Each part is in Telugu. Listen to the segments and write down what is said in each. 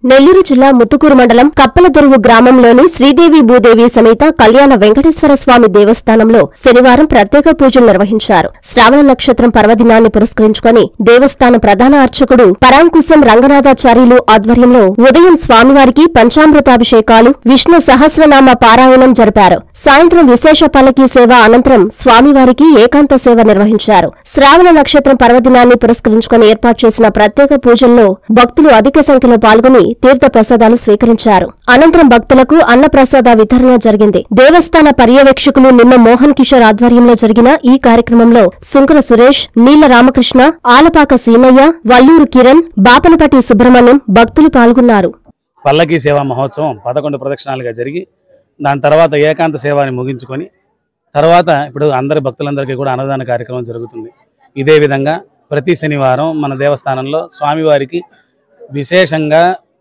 నెల్లూరు జిల్లా ముత్తుకూరు మండలం కప్పలదొరువు గ్రామంలోని శ్రీదేవి భూదేవి సమేత కళ్యాణ వెంకటేశ్వర స్వామి దేవస్థానంలో శనివారం ప్రత్యేక పూజలు నిర్వహించారు శ్రావణ నక్షత్రం పర్వదినాన్ని పురస్కరించుకొని దేవస్థాన ప్రధాన అర్చకుడు పరాంకుశం రంగనాథాచార్యులు ఆధ్వర్యంలో ఉదయం స్వామివారికి పంచామృతాభిషేకాలు విష్ణు సహస్రనామ పారాయణం జరిపారు సాయంత్రం విశేష పల్లకీ సేవ అనంతరం స్వామివారికి ఏకాంత సేవ నిర్వహించారు శ్రావణ నక్షత్రం పర్వదినాన్ని పురస్కరించుకొని ఏర్పాటు చేసిన ప్రత్యేక పూజల్లో భక్తులు అధిక సంఖ్యలో పాల్గొని తీర్థ ప్రసాదాలు స్వీకరించారు అనంతరం భక్తులకు అన్న ప్రసాద వితరణ జరిగింది దేవస్థాన పర్యవేక్షకులు నిన్న మోహన్ కిషోర్ ఆధ్వర్యంలో జరిగిన ఈ కార్యక్రమంలో సుంకర సురేష్ నీల రామకృష్ణ ఆలపాక సీనయ్య వల్లూరు కిరణ్ బాపనపటి సుబ్రహ్మణ్యం భక్తులు పాల్గొన్నారు పల్లకీ సేవా మహోత్సవం పదకొండు ప్రదక్షిణాలుగా జరిగి దాని తర్వాత ఏకాంత సేవాని ముగించుకొని తర్వాత ఇప్పుడు అందరి భక్తులందరికీ కూడా అన్నదాన కార్యక్రమం జరుగుతుంది ఇదే విధంగా ప్రతి శనివారం మన దేవస్థానంలో స్వామివారికి విశేషంగా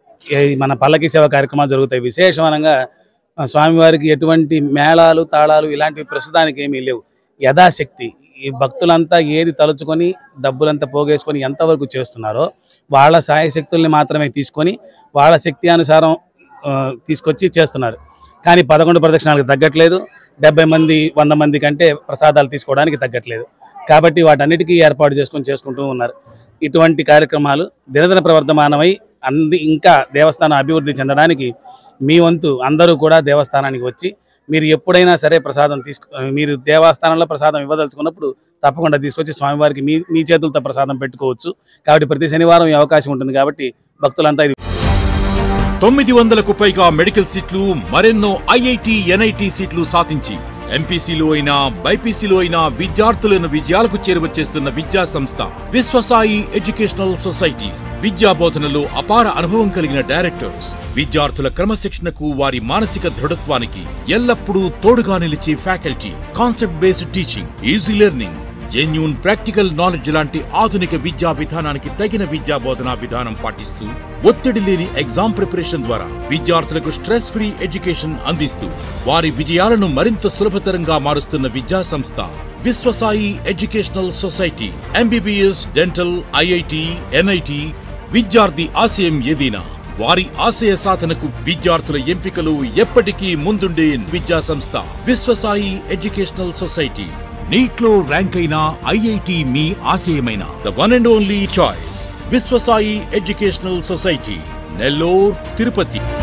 ఈ మన పల్లకీ సేవ కార్యక్రమాలు జరుగుతాయి విశేషమనంగా ఆ స్వామివారికి ఎటువంటి మేళాలు తాళాలు ఇలాంటివి ప్రస్తుతానికి ఏమీ లేవు యథాశక్తి ఈ భక్తులంతా ఏది తలుచుకొని డబ్బులంతా పోగేసుకొని ఎంతవరకు చేస్తున్నారో వాళ్ళ సాయశక్తుల్ని మాత్రమే తీసుకొని వాళ్ళ శక్తి అనుసారం ఆ, తీసుకొచ్చి చేస్తున్నారు కానీ పదకొండు ప్రదక్షిణాలకు తగ్గట్లేదు డెబ్బై మంది వంద మంది కంటే ప్రసాదాలు తీసుకోవడానికి తగ్గట్లేదు కాబట్టి వాటన్నిటికీ ఏర్పాటు చేసుకొని చేసుకుంటూ ఉన్నారు ఇటువంటి కార్యక్రమాలు దినదిన ప్రవర్ధమానమై అన్ని ఇంకా దేవస్థానం అభివృద్ధి చెందడానికి మీ వంతు అందరూ కూడా దేవస్థానానికి వచ్చి మీరు ఎప్పుడైనా సరే ప్రసాదం తీసుకు మీరు దేవస్థానంలో ప్రసాదం ఇవ్వదలుచుకున్నప్పుడు తప్పకుండా తీసుకొచ్చి స్వామివారికి మీ మీ చేతులతో ప్రసాదం పెట్టుకోవచ్చు కాబట్టి ప్రతి శనివారం ఈ అవకాశం ఉంటుంది కాబట్టి భక్తులంతా ఇది తొమ్మిది వందలకు పైగా మెడికల్ సీట్లు మరెన్నో ఐఐటి ఎన్ఐటి సీట్లు సాధించి ఎంపీసీలో అయినా బైపీసీలో అయినా విద్యార్థులను విజయాలకు చేరువచేస్తున్న విద్యా సంస్థ విశ్వసాయి ఎడ్యుకేషనల్ సొసైటీ విద్యా బోధనలో అపార అనుభవం కలిగిన డైరెక్టర్స్ విద్యార్థుల క్రమశిక్షణకు వారి మానసిక దృఢత్వానికి ఎల్లప్పుడూ తోడుగా నిలిచే faculty concept based teaching easy learning genuine practical knowledge లాంటి ఆధునిక విద్యా విధానానికి తగిన విద్యా బోధనా విధానం పాటిస్తూ ఒత్తిడి లేని ఎగ్జామ్ ప్రిపరేషన్ ద్వారా విద్యార్థులకు స్ట్రెస్ ఫ్రీ ఎడ్యుకేషన్ అందిస్తూ వారి విజయాలను మరింత సులభతరంగా మారుస్తున్న విద్యా సంస్థ Vishwasai educational society MBBS dental IIT NIT విద్యార్థి ఆశయం ఏదైనా వారి ఆశయ సాధనకు విద్యార్థుల ఎంపికలు ఎప్పటికీ ముందుండే విద్యా సంస్థ విశ్వసాయి ఎడ్యుకేషనల్ సొసైటీ నీట్ లో ర్యాంక్ అయిన ఐఐటి మీ ఆశయమైన the one and only choice Vishwasai educational society Nellore Tirupati